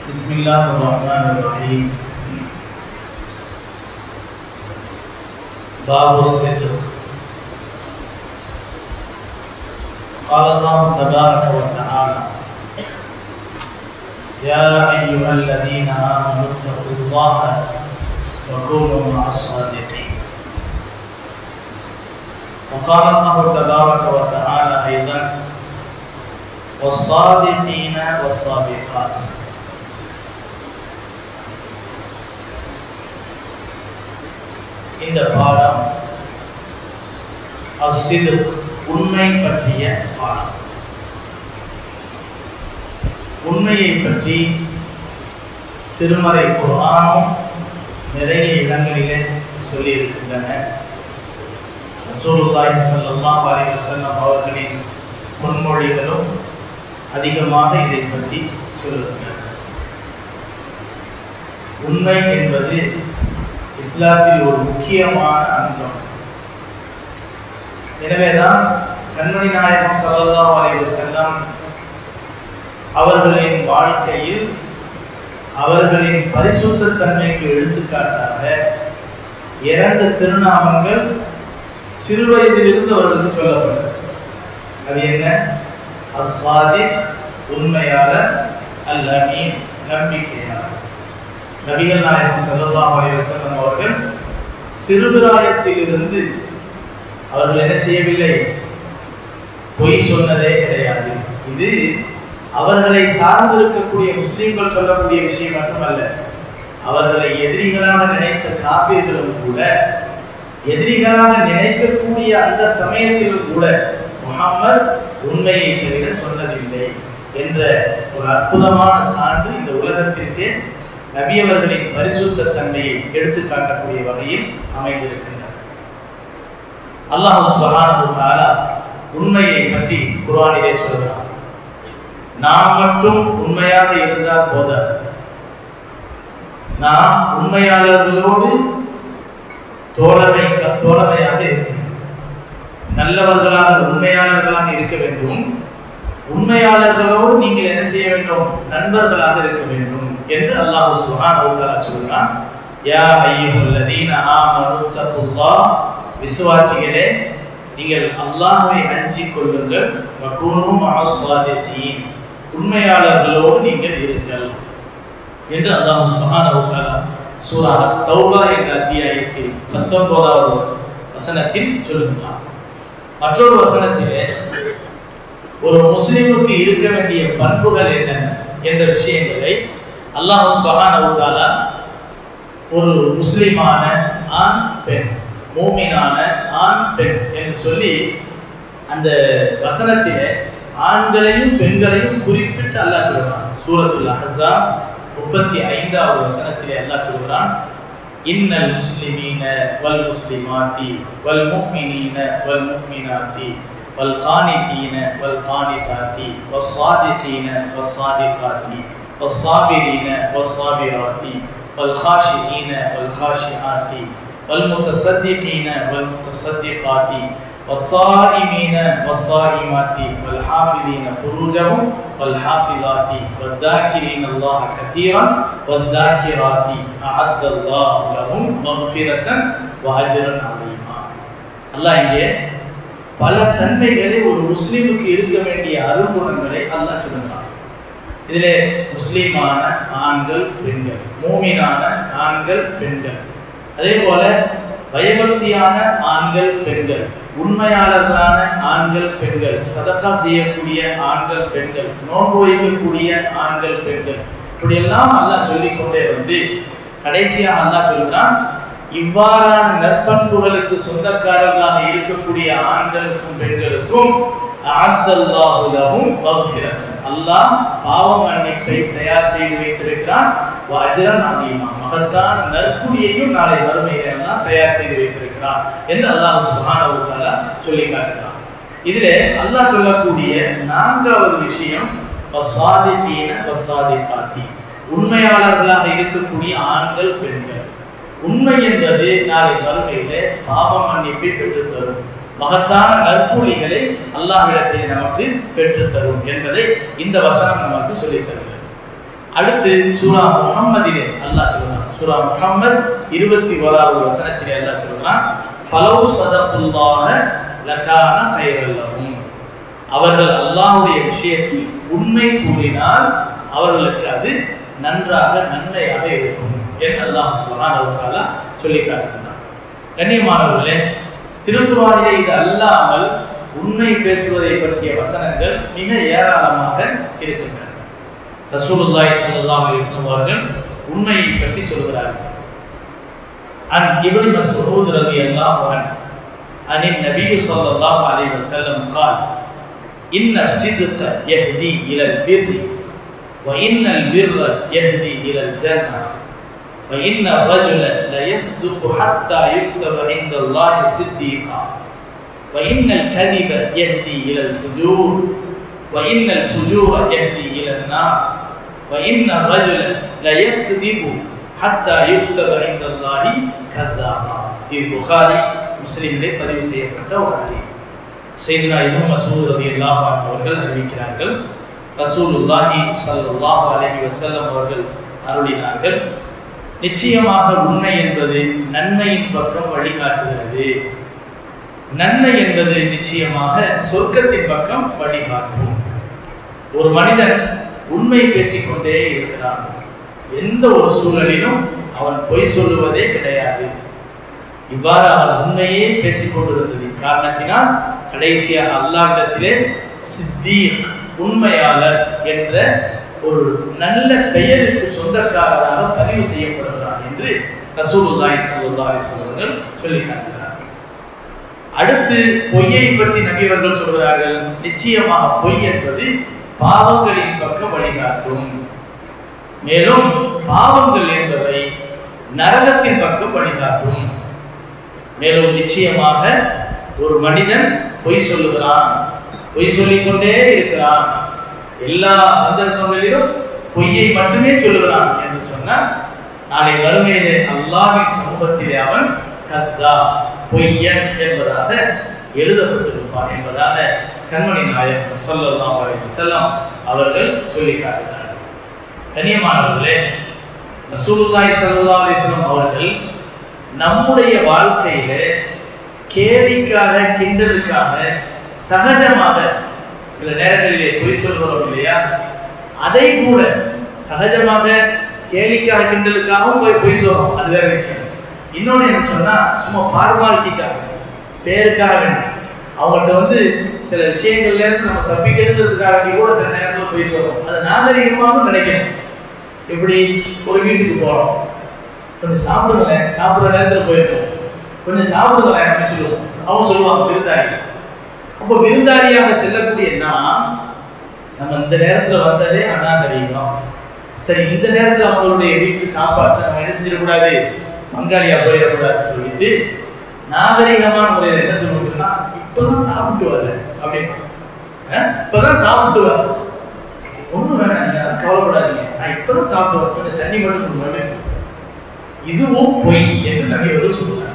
بسم الله الرحمن الرحيم باب الصدق قال الله تبارك وتعالى يا أيها الذين آمنوا اتقوا الله وكونوا مع الصادقين وقال الله تبارك وتعالى أيضا والصادقين والصادقات இந்த பாடம் அசிது உண்மை பற்றிய பாடம் உண்மையை பற்றி திருமறை குரானும் நிறைய இடங்களிலே சொல்லியிருக்கின்றன ரசூலுல்லாஹி ஸல்லல்லாஹு அலைஹி வஸல்லம் அவர்களின் முன்மொழிகளும் அதிகமாக இதை பற்றி சொல்லுகின்றன உண்மை என்பது இஸ்லாத்தில் ஒரு முக்கியமான அங்கம் எனவேதான் கண்மணி நாயகம் ஸல்லல்லாஹு அலைஹி வஸல்லம் அவர்களின் வாழ்க்கையில் அவர்களின் பரிசுத்த தன்மைக்கு எடுத்துக்காட்டாக இரண்டு திருநாமங்கள் சிறுவயதிலிருந்து அவர்களுக்கு சொல்லப்பட்டது அது என்ன அஸ்வாதிக் உண்மையாளர் அல் அமீன் நம்பிக்கையாளர் நபிகள் நாயகம் ஸல்லல்லாஹு அலைஹி வஸல்லம் அவர்கள் சிறுபிராயத்திலிருந்து அவர்கள் என்ன செய்யவில்லை பொய் சொன்னதே கிடையாது இது அவர்களை சார்ந்திருக்கக்கூடிய முஸ்லிம்கள் சொல்லக்கூடிய விஷயம் மட்டுமல்ல அவர்களை எதிரிகளாக நினைத்த காப்பீர்களும் கூட எதிரிகளாக நினைக்கக்கூடிய அந்த சமயத்திலும் கூட முகம்மது உண்மையை தவிர சொன்னதில்லை என்ற ஒரு அற்புதமான சான்று இந்த உலகத்திற்கு நபியவர்களின் பரிசுத்த தன்மையை எடுத்து காட்டக்கூடிய வகையில் அமைந்திருக்கின்றன அல்லாஹ் சுபஹானஹு தஆலா உண்மையை பற்றி குர்ஆனிலே சொல்கிறார் நாம் மட்டும் உண்மையாக இருந்தால் போதாது நாம் உண்மையாளர்களோடு தோழமை தோழமையாக இருக்க வேண்டும் நல்லவர்களாக உண்மையாளர்களாக இருக்க வேண்டும் உண்மையாளர்களோடு நீங்கள் என்ன செய்ய வேண்டும் நண்பர்களாக இருக்க வேண்டும் என்று அல்லாஹ் சுப்ஹானஹு வ தஆலா சொல்கிறான் யா அய்யுஹல்லதீன ஆமனு தக்குல்லாஹ் விசுவாசிகளே நீங்கள் அல்லாஹ்வை அஞ்சிக் கொள்ளுங்கள் வகூனு மஅஸ்ஸாதிகீன் உண்மையாளர்களோடு நீங்கள் இருங்கள் என்று அல்லாஹ் சுப்ஹானஹு வ தஆலா சூரா தௌபா என்ற அத்தியாயத்தில் 19வது வசனத்தில் சொல்லுகிறார் மற்றொரு வசனத்திலே ஒரு முஸ்லிமுக்கு இருக்க வேண்டிய பண்புகள் என்னென்ன என்ற விஷயங்களை அல்லாஹ் சுபஹானஹு தஆலா ஒரு முஸ்லிமான ஆண் பெண் மூமினான ஆண் பெண் என்று சொல்லி அந்த வசனத்திலே ஆண்களையும் பெண்களையும் குறிப்பிட்டு அல்லாஹ் சொல்றான் சூரத்துல் அஹ்ஸாப் முப்பத்தி ஐந்தாவது வசனத்திலே அல்லாஹ் சொல்கிறான் இன்னல் முஸ்லிமீன வல் முஸ்லிமாத்தி வல் முஃமினீன வல் முஃமினாத்தி வல் கானிதீன வல் கானிதாத்தி வஸ் சாதிகீன வஸ் சாதிகாத்தி வஸ் சாபிரீன வஸ் சாபிராத்தி வல் காஷிஈன வல் காஷிஆத்தி வல் முத்தசத்திகீன வல் முத்தசத்திகாத்தி والصائمين والصائمات والحافظين فروجهم والحافظات والذاكرين الله كثيرا والذاكرات أعد الله لهم مغفرة وأجرا عظيما அல்லாஹ் இங்கே பல தன்மைகளை ஒரு முஸ்லீமுக்கு இருக்க வேண்டிய அருகுணங்களை அல்லாஹ் சொல்லுகிறான் இதிலே முஸ்லீமான ஆண்கள் பெண்கள் மூமினான ஆண்கள் பெண்கள் அதே போல பயபக்தியான ஆண்கள் பெண்கள் உண்மையாளர்களான ஆண்கள் பெண்கள் சதக்கா செய்யக்கூடிய ஆண்கள் பெண்கள் நோன்பு வைக்கக்கூடிய ஆண்கள் பெண்கள் இப்படியெல்லாம் அல்லாஹ் சொல்லிக்கொண்டே வந்து கடைசியாக அல்லாஹ் சொல்கிறான் இவ்வாறான நற்பண்புகளுக்கு சொந்தக்காரர்களாக இருக்கக்கூடிய ஆண்களுக்கும் பெண்களுக்கும் அல்லாஹ் பாவ மன்னிப்பை தயார் செய்து வைத்திருக்கிறான் வஜ்ரன் அதிகமா மகத்தான நற்குடியையும் நாளை வறுமையில எல்லாம் தயார் செய்து வைத்திருக்கிறான் என்று அல்லாஹ் சுஹானஹு தஆலா சொல்லி காட்டுகிறான் இதிலே அல்லாஹ் சொல்லக்கூடிய நான்காவது விஷயம் வசாதிகீன வசாதிகாத்தி உண்மையாளர்களாக இருக்கக்கூடிய ஆண்கள் பெண்கள் உண்மை என்பது நாளை வறுமையிலே பாவ மன்னிப்பை பெற்றுத் தரும் மகத்தான நற்கூலிகளை அல்லாஹ்விடத்தில் நமக்கு பெற்றுத் தரும் என்பதை இந்த வசனம் நமக்கு சொல்லித் தருகிறது அடுத்து சூரா முஹம்மதிலே அல்லாஹ் சொல்றான் சூரா முஹம்மத் இருபத்தி ஓராவது வசனத்திலே அல்லாஹ் சொல்றான் ஃபலவ் சதகுல்லாஹ லகான கைரல் லஹும் அவர்கள் அல்லாஹ்வுடைய விஷயத்தில் உண்மை கூறினால் அவர்களுக்கு அது நன்றாக நன்மையாக இருக்கும் என்று அல்லாஹ் சுப்ஹானஹு வ தஆலா சொல்லி காட்டுகிறான் கண்ணியமானவர்களே திருக்குறானிலே இது அல்லாமல் உண்மை பேசுவதை பற்றிய வசனங்கள் மிக ஏராளமாக இருக்கின்றன ரசூலுல்லாஹி ஸல்லல்லாஹு அலைஹி வஸல்லம் அவர்கள் உண்மையை பற்றி சொல்கிறார்கள் அன் இப்னு மஸ்ஊத் ரலியல்லாஹு அன்ஹு عن النبي صلى الله عليه وسلم قال إن الصدق يهدي إلى البر وإن البر يهدي إلى الجنة وإن الرجل ليصدق حتى يكتب عند الله صديقا وإن الكذب يهدي إلى الفجور وإن الفجور يهدي إلى النار وإن الرجل ليكذب حتى يكتب عند الله كذابا இது புகாரி முஸ்லிமிலே பதிவு செய்யப்பட்ட ஒரு ஹதீஸ் செய்தினா இப்னு மசூத் ரலியல்லாஹு அன்ஹு அவர்கள் அறிவிக்கிறார்கள் ரசூலுல்லாஹி ஸல்லல்லாஹு அலைஹி வஸல்லம் அவர்கள் அருளினார்கள் நிச்சயமாக உண்மை என்பது நன்மையின் பக்கம் வழிகாட்டுகிறது நன்மை என்பது நிச்சயமாக சொர்க்கத்தின் பக்கம் வழிகாட்டும் ஒரு மனிதன் உண்மை பேசிக்கொண்டே இருக்கிறான் எந்த ஒரு சூழலிலும் அவன் பொய் சொல்லுவதே கிடையாது இவ்வாறு அவன் உண்மையே பேசிக் கொண்டிருந்ததின் காரணத்தினால் கடைசியாக அல்லாஹ்விடத்திலே சித்தீக் உண்மையாளர் என்ற ஒரு நல்ல பெயருக்கு சொந்தக்காரராக பதிவு செய்யப்படுகிறார் என்று ரசூலுல்லாஹி ஸல்லல்லாஹு அலைஹி வஸல்லம் சொல்லி காட்டுகிறார் அடுத்து பொய்யை பற்றி நபியவர்கள் சொல்கிறார்கள் நிச்சயமாக பொய் என்பது பாவங்களின் பக்கம் வழிகாட்டும் மேலும் பாவங்கள் என்பவை நரகத்தின் பக்கம் வழிகாட்டும் மேலும் நிச்சயமாக ஒரு மனிதன் பொய் சொல்லுகிறான் பொய் சொல்லிக்கொண்டே இருக்கிறான் எல்லா சந்தர்ப்பங்களிலும் பொய்யை மட்டுமே சொல்லுகிறான் என்று சொன்னால் நாளை வறுமையிலே அல்லாஹின் சமூகத்திலே அவன் கத்தா பொய்யன் என்பதாக எழுதப்பட்டிருப்பான் என்பதாக கண்மணி நாயகம் ஸல்லல்லாஹு அலைஹி வஸல்லம் அவர்கள் சொல்லி காட்டுகிறார்கள் கண்ணியமானவர்களே ரசூலுல்லாஹி ஸல்லல்லாஹு அலைஹி வஸல்லம் அவர்கள் நம்முடைய வாழ்க்கையில கேலிக்காக கிண்டலுக்காக சகஜமாக சில நேரங்களிலே பொய் சொல்கிறோம் இல்லையா அதை கூட சகஜமாக கேலிக்காக கிண்டலுக்காகவும் போய் பொய் சொல்றோம் அது வேற விஷயம் இன்னொன்னு என்ன சொன்னா சும்மா ஃபார்மாலிட்டிக்காக பேருக்காக வேண்டி அவங்கள்ட்ட வந்து சில விஷயங்கள்ல இருந்து நம்ம தப்பிக்கிறதுக்காக வேண்டி கூட சில நேரத்தில் பொய் சொல்றோம் அது நாகரிகமாகவும் நினைக்கணும் இப்படி ஒரு வீட்டுக்கு போறோம் கொஞ்சம் சாப்பிடுங்களேன் சாப்பிடுற நேரத்தில் போயிருக்கோம் கொஞ்சம் சாப்பிடுங்களேன் அப்படின்னு சொல்லுவோம் அவங்க சொல்லுவாங்க விருந்தாளி அப்போ விருந்தாளியாக செல்லக்கூடிய நாம் நம்ம இந்த நேரத்துல வந்ததே அநாகரீகம் சரி இந்த நேரத்துல அவங்களுடைய வீட்டு சாப்பாட்டை நம்ம என்ன செஞ்சிடக்கூடாது பங்காளியா போயிடக்கூடாதுன்னு சொல்லிட்டு நாகரிகமான முறையில் என்ன சொல்லுவோம்னா இப்பதான் சாப்பிட்டு வரல அப்படின்னு அஹ், இப்பதான் சாப்பிட்டு வரல ஒண்ணும் வேணாம் நீங்க அதெல்லாம் கவலைப்படாதீங்க நான் இப்பதான் சாப்பிட்டு வரேன் கொஞ்சம் தண்ணி மட்டும் கொடுங்க அப்படின்னு. இதுவும் பொய் என்று நபி அவர்கள் சொல்றாங்க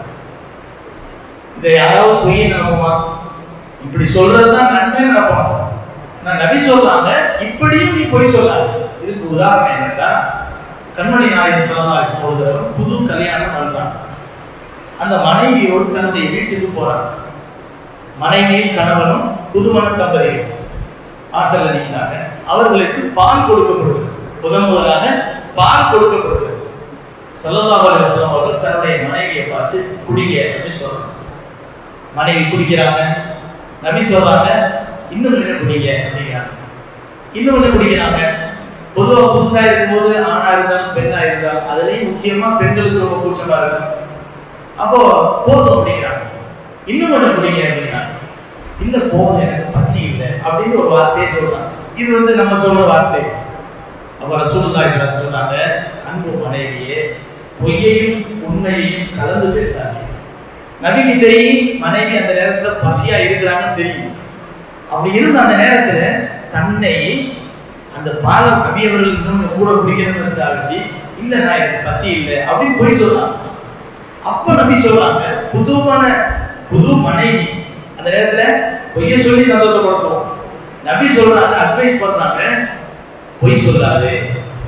இதை யாராவது பொய்யை நம்புமா இப்படி சொல்றதுதான் நன்மை நினைப்போம் நான் நபி சொல்றாங்க இப்படியும் நீ பொய் சொல்லாத இதுக்கு உதாரணம் என்னன்னா கண்மணி நாயகன் சொல்லலாம் சகோதரர் புது கல்யாணம் பண்றான் அந்த மனைவியோடு தன்னுடைய வீட்டுக்கு போறான் மனைவியும் கணவனும் புதுமண தம்பதிகள் வாசல்ல நிற்கிறாங்க அவர்களுக்கு பால் கொடுக்கப்படுது முதன் முதலாக பால் கொடுக்கப்படுது சல்லல்லாஹு அலைஹி வஸல்லம் அவர்கள் தன்னுடைய மனைவியை பார்த்து குடிங்க அப்படின்னு சொல்றாங்க மனைவி குடிக்கிறாங்க நபி சொல்றாங்க இன்னும் கொஞ்சம் குடிங்க அப்படிங்கிறாங்க இன்னும் கொஞ்சம் குடிக்கிறாங்க பொதுவா புதுசா இருக்கும்போது ஆணா இருந்தாலும் பெண்ணா இருந்தாலும் அதுலயும் முக்கியமா பெண்களுக்கு ரொம்ப கூச்சமா இருக்கும் அப்போ போதும் அப்படிங்கிறாங்க இன்னும் கொஞ்சம் குடிங்க அப்படிங்கிறாங்க இல்ல போதும் எனக்கு பசி இல்லை அப்படின்னு ஒரு வார்த்தையை சொல்றாங்க இது வந்து நம்ம சொல்ற வார்த்தை அப்ப ரசூலுல்லாஹி ஸல்லல்லாஹு அலைஹி சொன்னாங்க அன்பு மனைவியே பொய்யையும் உண்மையையும் கலந்து பேசாதீங்க நபிக்கு தெரியும் மனைவி அந்த நேரத்துல பசியா இருக்கிறாங்கன்னு தெரியும் அப்படி இருந்த அந்த நேரத்துல தன்னை அந்த பாலம் நபி அவர்கள் இன்னும் கூட குடிக்கணும்ன்றதுக்காக வேண்டி இல்ல நான் எனக்கு பசி இல்லை அப்படின்னு போய் சொல்றாங்க அப்ப நபி சொல்றாங்க புதுமான புது மனைவி அந்த நேரத்துல பொய்ய சொல்லி சந்தோஷப்படுத்துவோம் நபி சொல்றாங்க அட்வைஸ் பண்றாங்க பொய் சொல்லாது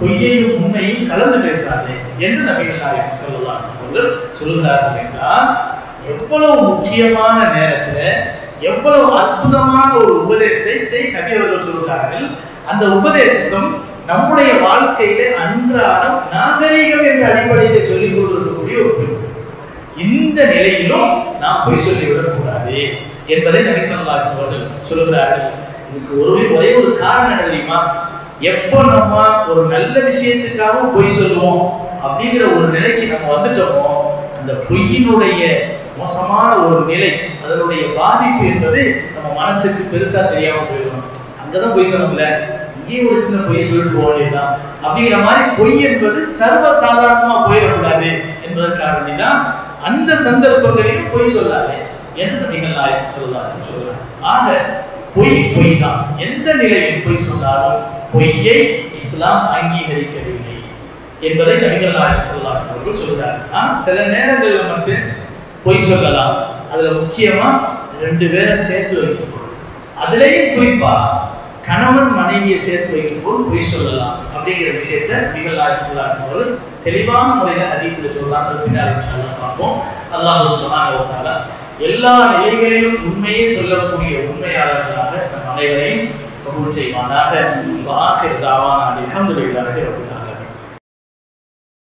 பொய்யையும் உண்மையும் கலந்து பேசாதே என்று நபிகள் நாயகம் ஸல்லல்லாஹு அலைஹி வஸல்லம் சொல்கிறார்கள் என்றால் எவ்வளவு முக்கியமான நேரத்துல எவ்வளவு அற்புதமான ஒரு உபதேசத்தை நபி அவர்கள் சொல்கிறார்கள் அந்த உபதேசம் நம்முடைய வாழ்க்கையில அன்றாடம் நாகரீகம் என்ற அடிப்படையிலே சொல்லிக் கொண்டிருக்கக்கூடிய ஒரு பெண். இந்த நிலையிலும் நாம் பொய் சொல்லிவிடக் கூடாது என்பதை நபி ஸல்லல்லாஹு அலைஹி அவர்கள் சொல்கிறார்கள் இதுக்கு ஒரே ஒரே ஒரு காரணம் என்ன தெரியுமா எப்போ நம்ம ஒரு நல்ல விஷயத்துக்காக பொய் சொல்லுவோம் அப்படிங்கிற ஒரு நிலைக்கு நம்ம வந்துட்டோமோ அந்த பொய்யினுடைய மோசமான ஒரு நிலை அதனுடைய பாதிப்பு என்பது நம்ம மனசுக்கு பெருசா தெரியாம போயிடும் அங்கதான் பொய் சொன்னோம்ல இங்கேயும் ஒரு சின்ன பொய்யை சொல்லிட்டு போக வேண்டியதுதான் அப்படிங்கிற மாதிரி பொய் என்பது சர்வ சாதாரணமா போயிடக்கூடாது என்பதற்காக வேண்டிதான் அந்த சந்தர்ப்பங்களிலும் பொய் சொல்லாதே என்று நபிகள் நாயகம் சொல்லலாம் சொல்றாங்க ஆக பொய் பொய் தான் எந்த நிலையில் பொய் சொன்னாலும் பொய்யை இஸ்லாம் அங்கீகரிக்கவில்லை என்பதை நபிகள் நாயகம் சொல்லலாம் அவர்கள் சொல்றாங்க ஆனா சில நேரங்களில் மட்டும் பொய் சொல்லலாம் அதுல முக்கியமா ரெண்டு பேரை சேர்த்து வைக்கப்படும் அதுலயும் குறிப்பா கணவன் மனைவியை சேர்த்து வைக்கும் போது பொய் சொல்லலாம் அப்படிங்கிற விஷயத்த நபிகள் நாயகம் சொல்லலாம் அவர்கள் தெளிவான முறையில ஹதீஸ்ல சொல்றாங்க பின்னாடி இன்ஷால்லா பார்ப்போம் அல்லாஹ் சுப்ஹானஹு வ தஆலா எல்லா நிலைகளிலும் உண்மையை சொல்லக்கூடிய உண்மையாளர்களாக நம் அனைவரையும் கபூல் செய்வானாக வாஹிர் தாவானா அல்ஹம்துலில்லாஹி ரப்பில்